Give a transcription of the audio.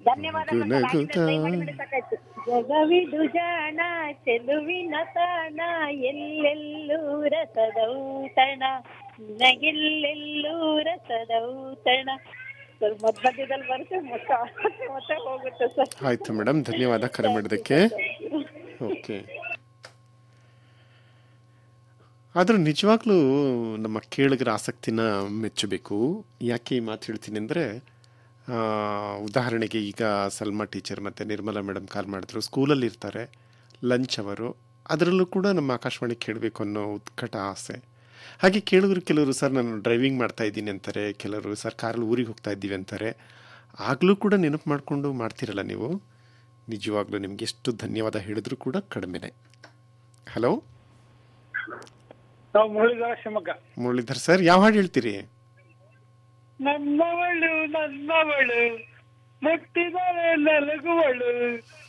ಧನ್ಯವಾದ ಮತ್ತೆ ರಾಗಿನ try ಮಾಡಿ ಮಾಡಿ ಸಾಕಾಯ್ತು. ಜಗವಿದು ಜಾಣ ಚೆಲುವಿನ ತಾಣ ಎಲ್ಲೆಲ್ಲೂ ರಸದೌತಣ ನಗೆಲ್ಲೆಲ್ಲೂ ರಸದೌತಣ ಸರ್ ಮಧ್ಯ ಮಧ್ಯದಲ್ಲಿ ಬರುತ್ತೆ ಮತ್ತೆ ಮತ್ತೆ ಹೋಗುತ್ತೆ ಸರ್ ಆಯಿತು ಮೇಡಮ್ ಧನ್ಯವಾದ ಕರೆ ಮಾಡಿದ್ದಕ್ಕೆ ಓಕೆ ಆದರೂ ನಿಜವಾಗ್ಲೂ ನಮ್ಮ ಕೇಳಿಗರ ಆಸಕ್ತಿನ ಮೆಚ್ಚಬೇಕು ಯಾಕೆ ಈ ಮಾತು ಹೇಳ್ತೀನಿ ಅಂದರೆ ಉದಾಹರಣೆಗೆ ಈಗ ಸಲ್ಮಾ ಟೀಚರ್ ಮತ್ತು ನಿರ್ಮಲಾ ಮೇಡಮ್ ಕಾಲ್ ಮಾಡಿದ್ರು ಸ್ಕೂಲಲ್ಲಿ ಇರ್ತಾರೆ ಲಂಚ್ ಅವರು ಅದರಲ್ಲೂ ಕೂಡ ನಮ್ಮ ಆಕಾಶವಾಣಿ ಕೇಳಬೇಕು ಅನ್ನೋ ಉತ್ಕಟ ಆಸೆ ಹಾಗೆ ಕೇಳಿದ್ರು ಕೆಲವರು ಸರ್ ನಾನು ಡ್ರೈವಿಂಗ್ ಮಾಡ್ತಾ ಇದ್ದೀನಿ ಅಂತಾರೆ ಕೆಲವರು ಸರ್ ಕಾರಲ್ಲಿ ಊರಿಗೆ ಹೋಗ್ತಾ ಇದ್ದೀವಿ ಅಂತಾರೆ ಆಗಲೂ ಕೂಡ ನೆನಪು ಮಾಡಿಕೊಂಡು ಮಾಡ್ತಿರಲ್ಲ ನೀವು ನಿಜವಾಗ್ಲೂ ನಿಮ್ಗೆ ಎಷ್ಟು ಧನ್ಯವಾದ ಹೇಳಿದ್ರು ಕೂಡ ಕಡಿಮೆನೆ ಹಲೋ ನಾವು ಮುರಳೀಧರ ಶಿವಮೊಗ್ಗ ಮುರಳೀಧರ್ ಸರ್ ಯಾವ ಹಾಡು ಹೇಳ್ತೀರಿ ನನ್ನವಳು ನನ್ನವಳು ಮುಟ್ಟಿದರೆ ನಲಗುವಳು